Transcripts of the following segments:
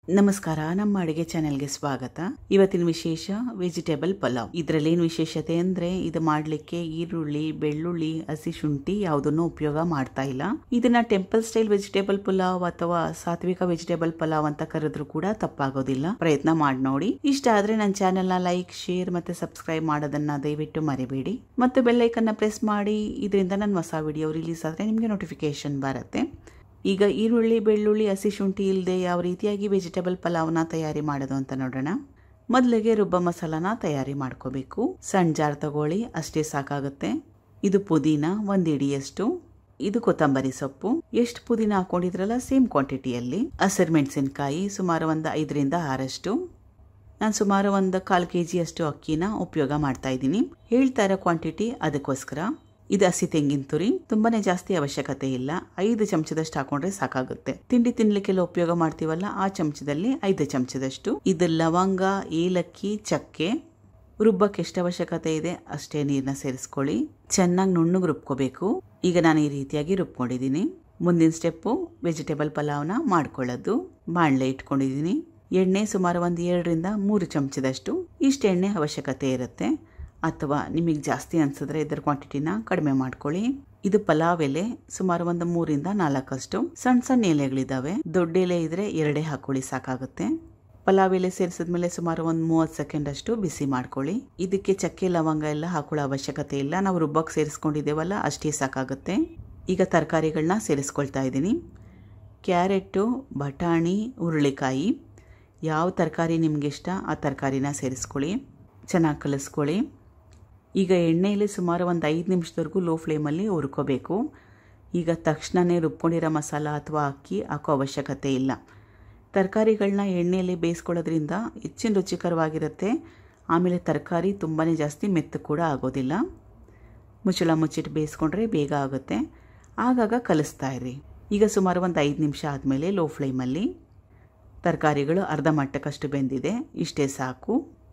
ನಮಸ್ಕಾರ ನಮ್ಮ ಅಡುಗೆ ಚಾನೆಲ್ಗೆ ಸ್ವಾಗತ ಇವತ್ತಿನ ವಿಶೇಷ ವೆಜಿಟೇಬಲ್ ಪಲಾವ್ ಇದರಲ್ಲಿ ಏನು ವಿಶೇಷತೆ ಅಂದ್ರೆ ಇದು ಮಾಡ್ಲಿಕ್ಕೆ ಈರುಳ್ಳಿ ಬೆಳ್ಳುಳ್ಳಿ ಹಸಿ ಶುಂಠಿ ಯಾವುದನ್ನು ಉಪಯೋಗ ಮಾಡ್ತಾ ಇಲ್ಲ ಇದನ್ನ ಟೆಂಪಲ್ ಸ್ಟೈಲ್ ವೆಜಿಟೇಬಲ್ ಪಲಾವ್ ಅಥವಾ ಸಾತ್ವಿಕ ವೆಜಿಟೇಬಲ್ ಪಲಾವ್ ಅಂತ ಕರೆದ್ರು ಕೂಡ ತಪ್ಪಾಗೋದಿಲ್ಲ ಪ್ರಯತ್ನ ಮಾಡಿ ನೋಡಿ ಇಷ್ಟ ಆದ್ರೆ ನನ್ನ ಚಾನೆಲ್ ನ ಲೈಕ್ ಶೇರ್ ಮತ್ತೆ ಸಬ್ಸ್ಕ್ರೈಬ್ ಮಾಡೋದನ್ನ ದಯವಿಟ್ಟು ಮರಿಬೇಡಿ ಮತ್ತು ಬೆಲ್ಲೈಕನ್ನ ಪ್ರೆಸ್ ಮಾಡಿ ಇದರಿಂದ ನನ್ನ ಹೊಸ ವಿಡಿಯೋ ರಿಲೀಸ್ ಆದ್ರೆ ನಿಮಗೆ ನೋಟಿಫಿಕೇಶನ್ ಬರುತ್ತೆ ಈಗ ಈರುಳ್ಳಿ ಬೆಳ್ಳುಳ್ಳಿ ಹಸಿ ಶುಂಠಿ ಇಲ್ಲದೆ ಯಾವ ರೀತಿಯಾಗಿ ವೆಜಿಟೇಬಲ್ ಪಲಾವ್ನ ತಯಾರಿ ಮಾಡೋದು ಅಂತ ನೋಡೋಣ ಮೊದಲಿಗೆ ರುಬ್ಬ ಮಸಾಲಾನ ತಯಾರಿ ಮಾಡ್ಕೋಬೇಕು ಸಣ್ಣ ಜಾರ್ ತಗೊಳ್ಳಿ ಅಷ್ಟೇ ಸಾಕಾಗುತ್ತೆ ಇದು ಪುದೀನ ಒಂದು ಇಡಿಯಷ್ಟು ಇದು ಕೊತ್ತಂಬರಿ ಸೊಪ್ಪು ಎಷ್ಟು ಪುದೀನ ಹಾಕೊಂಡಿದ್ರಲ್ಲ ಸೇಮ್ ಕ್ವಾಂಟಿಟಿಯಲ್ಲಿ ಹಸಿರು ಮೆಣಸಿನಕಾಯಿ ಸುಮಾರು ಒಂದು ಐದರಿಂದ ಆರಷ್ಟು ನಾನು ಸುಮಾರು ಒಂದು ಕಾಲು ಕೆ ಜಿಯಷ್ಟು ಅಕ್ಕಿನ ಉಪಯೋಗ ಮಾಡ್ತಾ ಇದ್ದೀನಿ ಹೇಳ್ತಾ ಇರೋ ಕ್ವಾಂಟಿಟಿ ಅದಕ್ಕೋಸ್ಕರ ಇದು ಹಸಿ ತೆಂಗಿನ ತುರಿ ತುಂಬಾನೇ ಜಾಸ್ತಿ ಅವಶ್ಯಕತೆ ಇಲ್ಲ ಐದು ಚಮಚದಷ್ಟು ಹಾಕೊಂಡ್ರೆ ಸಾಕಾಗುತ್ತೆ ತಿಂಡಿ ತಿನ್ಲಿಕ್ಕೆಲ್ಲ ಉಪಯೋಗ ಮಾಡ್ತೀವಲ್ಲ ಆ ಚಮಚದಲ್ಲಿ ಐದು ಚಮಚದಷ್ಟು ಇದು ಲವಂಗ ಏಲಕ್ಕಿ ಚಕ್ಕೆ ರುಬ್ಬಕ್ಕೆ ಎಷ್ಟು ಅವಶ್ಯಕತೆ ಇದೆ ಅಷ್ಟೇ ನೀರನ್ನ ಸೇರಿಸ್ಕೊಳ್ಳಿ ಚೆನ್ನಾಗಿ ನುಣ್ಣಗೆ ರುಬ್ಕೋಬೇಕು ಈಗ ನಾನು ಈ ರೀತಿಯಾಗಿ ರುಬ್ಕೊಂಡಿದ್ದೀನಿ ಮುಂದಿನ ಸ್ಟೆಪ್ಪು ವೆಜಿಟೇಬಲ್ ಪಲಾವ್ನ ಮಾಡ್ಕೊಳ್ಳೋದು ಬಾಣಲೆ ಇಟ್ಕೊಂಡಿದ್ದೀನಿ ಎಣ್ಣೆ ಸುಮಾರು ಒಂದು ಎರಡರಿಂದ ಮೂರು ಚಮಚದಷ್ಟು ಇಷ್ಟು ಎಣ್ಣೆ ಅವಶ್ಯಕತೆ ಇರುತ್ತೆ ಅಥವಾ ನಿಮಗೆ ಜಾಸ್ತಿ ಅನ್ಸಿದ್ರೆ ಇದರ ಕ್ವಾಂಟಿಟಿನ ಕಡಿಮೆ ಮಾಡ್ಕೊಳ್ಳಿ ಇದು ಪಲಾವ್ ಎಲೆ ಸುಮಾರು ಒಂದು ಮೂರಿಂದ ನಾಲ್ಕಷ್ಟು ಸಣ್ಣ ಸಣ್ಣ ಎಲೆಗಳಿದಾವೆ ದೊಡ್ಡ ಎಲೆ ಇದ್ರೆ ಎರಡೇ ಹಾಕೊಳ್ಳಿ ಸಾಕಾಗುತ್ತೆ ಪಲಾವ್ ಎಲೆ ಸೇರಿಸಿದ್ಮೇಲೆ ಸುಮಾರು ಒಂದು ಮೂವತ್ತು ಸೆಕೆಂಡ್ ಅಷ್ಟು ಬಿಸಿ ಮಾಡ್ಕೊಳ್ಳಿ ಇದಕ್ಕೆ ಚಕ್ಕೆ ಲವಂಗ ಎಲ್ಲ ಹಾಕೊಳ್ಳೋ ಅವಶ್ಯಕತೆ ಇಲ್ಲ ನಾವು ರುಬ್ಬಕ್ಕೆ ಸೇರಿಸ್ಕೊಂಡಿದ್ದೇವಲ್ಲ ಅಷ್ಟೇ ಸಾಕಾಗುತ್ತೆ ಈಗ ತರಕಾರಿಗಳನ್ನ ಸೇರಿಸ್ಕೊಳ್ತಾ ಇದ್ದೀನಿ ಕ್ಯಾರೆಟು ಬಟಾಣಿ ಹುರುಳಿಕಾಯಿ ಯಾವ ತರಕಾರಿ ನಿಮ್ಗೆ ಇಷ್ಟ ಆ ತರಕಾರಿನ ಸೇರಿಸ್ಕೊಳ್ಳಿ ಚೆನ್ನಾಗಿ ಕಲಿಸ್ಕೊಳ್ಳಿ ಈಗ ಎಣ್ಣೆಯಲ್ಲಿ ಸುಮಾರು ಒಂದು ಐದು ನಿಮಿಷದವರೆಗೂ ಲೋ ಫ್ಲೇಮಲ್ಲಿ ಹುರ್ಕೋಬೇಕು ಈಗ ತಕ್ಷಣವೇ ರುಬ್ಕೊಂಡಿರೋ ಮಸಾಲ ಅಥವಾ ಅಕ್ಕಿ ಹಾಕೋ ಅವಶ್ಯಕತೆ ಇಲ್ಲ ತರಕಾರಿಗಳನ್ನ ಎಣ್ಣೆಯಲ್ಲಿ ಬೇಯಿಸ್ಕೊಳ್ಳೋದ್ರಿಂದ ಹೆಚ್ಚಿನ ರುಚಿಕರವಾಗಿರುತ್ತೆ ಆಮೇಲೆ ತರಕಾರಿ ತುಂಬಾ ಜಾಸ್ತಿ ಮೆತ್ತು ಕೂಡ ಆಗೋದಿಲ್ಲ ಮುಚ್ಚಳ ಮುಚ್ಚಿಟ್ಟು ಬೇಯಿಸ್ಕೊಂಡ್ರೆ ಬೇಗ ಆಗುತ್ತೆ ಆಗಾಗ ಕಲಿಸ್ತಾ ಇರಿ ಈಗ ಸುಮಾರು ಒಂದು ಐದು ನಿಮಿಷ ಆದಮೇಲೆ ಲೋ ಫ್ಲೇಮಲ್ಲಿ ತರಕಾರಿಗಳು ಅರ್ಧ ಮಟ್ಟಕ್ಕಷ್ಟು ಬೆಂದಿದೆ ಇಷ್ಟೇ ಸಾಕು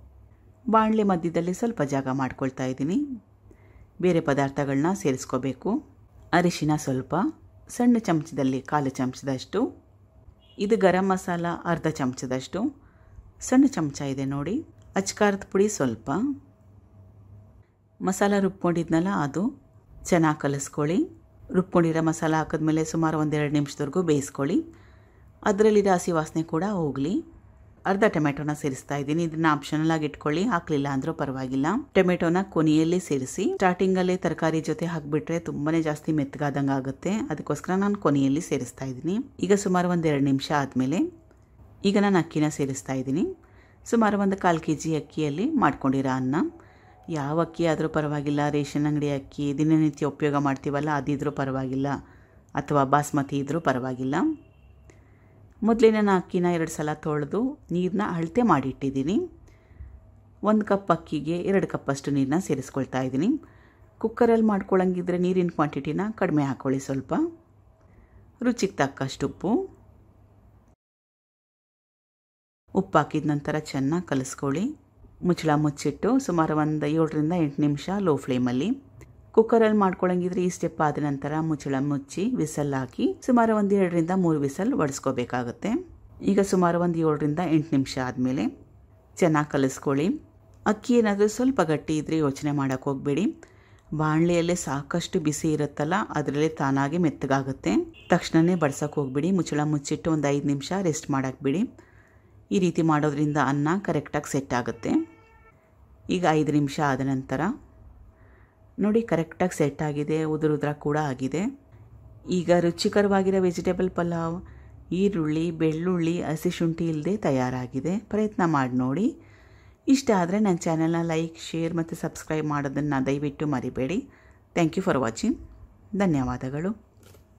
ಬಾಣಲೆ ಮಧ್ಯದಲ್ಲಿ ಸ್ವಲ್ಪ ಜಾಗ ಮಾಡ್ಕೊಳ್ತಾ ಇದ್ದೀನಿ ಬೇರೆ ಪದಾರ್ಥಗಳನ್ನ ಸೇರಿಸ್ಕೋಬೇಕು ಅರಿಶಿನ ಸ್ವಲ್ಪ ಸಣ್ಣ ಚಮಚದಲ್ಲಿ ಕಾಲು ಚಮಚದಷ್ಟು ಇದು ಗರಂ ಮಸಾಲ ಅರ್ಧ ಚಮಚದಷ್ಟು ಸಣ್ಣ ಚಮಚ ಇದೆ ನೋಡಿ ಅಚ್ಕಾರದ ಪುಡಿ ಸ್ವಲ್ಪ ಮಸಾಲ ರುಬ್ಕೊಂಡಿದ್ನಲ್ಲ ಅದು ಚೆನ್ನಾಗಿ ಕಲಿಸ್ಕೊಳ್ಳಿ ರುಬ್ಕೊಂಡಿರೋ ಮಸಾಲ ಹಾಕಿದ್ಮೇಲೆ ಸುಮಾರು ಒಂದೆರಡು ನಿಮಿಷದವರೆಗೂ ಬೇಯಿಸ್ಕೊಳ್ಳಿ ಅದರಲ್ಲಿರೋ ಹಸಿ ವಾಸನೆ ಕೂಡ ಹೋಗಲಿ ಅರ್ಧ ಟೊಮೆಟೊನ ಸೇರಿಸ್ತಾ ಇದ್ದೀನಿ ಇದನ್ನ ಆಪ್ಷನಲ್ ಆಗಿ ಇಟ್ಕೊಳ್ಳಿ ಹಾಕ್ಲಿಲ್ಲ ಅಂದ್ರೂ ಪರವಾಗಿಲ್ಲ ಟೊಮೆಟೊನ ಕೊನೆಯಲ್ಲಿ ಸೇರಿಸಿ ಸ್ಟಾರ್ಟಿಂಗ್ ಅಲ್ಲಿ ತರಕಾರಿ ಜೊತೆ ಹಾಕ್ಬಿಟ್ರೆ ತುಂಬಾನೇ ಜಾಸ್ತಿ ಮೆತ್ತಗಾದಂಗೆ ಆಗುತ್ತೆ ಅದಕ್ಕೋಸ್ಕರ ನಾನು ಕೊನೆಯಲ್ಲಿ ಸೇರಿಸ್ತಾ ಇದ್ದೀನಿ ಈಗ ಸುಮಾರು ಒಂದು ಎರಡು ನಿಮಿಷ ಆದಮೇಲೆ ಈಗ ನಾನು ಅಕ್ಕಿನ ಸೇರಿಸ್ತಾ ಇದ್ದೀನಿ ಸುಮಾರು ಒಂದು ಕಾಲು ಕೆ ಜಿ ಅಕ್ಕಿಯಲ್ಲಿ ಮಾಡ್ಕೊಂಡಿರೋ ಅನ್ನ ಯಾವ ಅಕ್ಕಿ ಆದರೂ ಪರವಾಗಿಲ್ಲ ರೇಷನ್ ಅಂಗಡಿ ಅಕ್ಕಿ ದಿನನಿತ್ಯ ಉಪಯೋಗ ಮಾಡ್ತೀವಲ್ಲ ಅದಿದ್ರೂ ಪರವಾಗಿಲ್ಲ ಅಥವಾ ಬಾಸ್ಮತಿ ಇದ್ರೂ ಪರವಾಗಿಲ್ಲ ಮೊದಲೇ ನಾನು ಅಕ್ಕಿನ ಎರಡು ಸಲ ತೊಳೆದು ನೀರನ್ನ ಅಳತೆ ಮಾಡಿಟ್ಟಿದ್ದೀನಿ ಒಂದು ಕಪ್ ಅಕ್ಕಿಗೆ ಎರಡು ಕಪ್ಪಷ್ಟು ನೀರನ್ನ ಸೇರಿಸ್ಕೊಳ್ತಾ ಇದ್ದೀನಿ ಕುಕ್ಕರಲ್ಲಿ ಮಾಡ್ಕೊಳ್ಳಂಗಿದ್ರೆ ನೀರಿನ ಕ್ವಾಂಟಿಟಿನ ಕಡಿಮೆ ಹಾಕ್ಕೊಳ್ಳಿ ಸ್ವಲ್ಪ ರುಚಿಗೆ ತಕ್ಕಷ್ಟು ಉಪ್ಪು ಉಪ್ಪು ಹಾಕಿದ ನಂತರ ಚೆನ್ನಾಗಿ ಕಲಿಸ್ಕೊಳ್ಳಿ ಮುಚ್ಚಳ ಮುಚ್ಚಿಟ್ಟು ಸುಮಾರು ಒಂದು ಏಳರಿಂದ ಎಂಟು ನಿಮಿಷ ಲೋ ಫ್ಲೇಮಲ್ಲಿ ಕುಕ್ಕರಲ್ಲಿ ಮಾಡ್ಕೊಳ್ಳಂಗಿದ್ರೆ ಈ ಸ್ಟೆಪ್ ಆದ ನಂತರ ಮುಚ್ಚಳ ಮುಚ್ಚಿ ವಿಸಲ್ ಹಾಕಿ ಸುಮಾರು ಒಂದು ಎರಡರಿಂದ ಮೂರು ವಿಸಲ್ ಒಡಿಸ್ಕೋಬೇಕಾಗುತ್ತೆ ಈಗ ಸುಮಾರು ಒಂದು ಏಳರಿಂದ ಎಂಟು ನಿಮಿಷ ಆದಮೇಲೆ ಚೆನ್ನಾಗಿ ಕಲಿಸ್ಕೊಳ್ಳಿ ಅಕ್ಕಿ ಏನಾದರೂ ಸ್ವಲ್ಪ ಗಟ್ಟಿ ಇದ್ದರೆ ಯೋಚನೆ ಮಾಡೋಕ್ಕೆ ಹೋಗಬೇಡಿ ಬಾಣಲೆಯಲ್ಲೇ ಸಾಕಷ್ಟು ಬಿಸಿ ಇರುತ್ತಲ್ಲ ಅದರಲ್ಲೇ ತಾನಾಗೆ ಮೆತ್ತಗಾಗುತ್ತೆ ತಕ್ಷಣವೇ ಬಡ್ಸೋಕೆ ಹೋಗ್ಬಿಡಿ ಮುಚ್ಚಳ ಮುಚ್ಚಿಟ್ಟು ಒಂದು ಐದು ನಿಮಿಷ ರೆಸ್ಟ್ ಮಾಡೋಕ್ಕೆ ಬಿಡಿ ಈ ರೀತಿ ಮಾಡೋದ್ರಿಂದ ಅನ್ನ ಕರೆಕ್ಟಾಗಿ ಸೆಟ್ ಆಗುತ್ತೆ ಈಗ ಐದು ನಿಮಿಷ ಆದ ನಂತರ ನೋಡಿ ಕರೆಕ್ಟಾಗಿ ಸೆಟ್ ಆಗಿದೆ ಉದುರು ಉದ್ರ ಕೂಡ ಆಗಿದೆ ಈಗ ರುಚಿಕರವಾಗಿರೋ ವೆಜಿಟೇಬಲ್ ಪಲಾವ್ ಈರುಳ್ಳಿ ಬೆಳ್ಳುಳ್ಳಿ ಹಸಿ ಶುಂಠಿ ಇಲ್ಲದೆ ತಯಾರಾಗಿದೆ ಪ್ರಯತ್ನ ಮಾಡಿ ನೋಡಿ ಇಷ್ಟ ಆದರೆ ನನ್ನ ಚಾನೆಲ್ನ ಲೈಕ್ ಶೇರ್ ಮತ್ತು ಸಬ್ಸ್ಕ್ರೈಬ್ ಮಾಡೋದನ್ನು ದಯವಿಟ್ಟು ಮರಿಬೇಡಿ ಥ್ಯಾಂಕ್ ಯು ಫಾರ್ ವಾಚಿಂಗ್ ಧನ್ಯವಾದಗಳು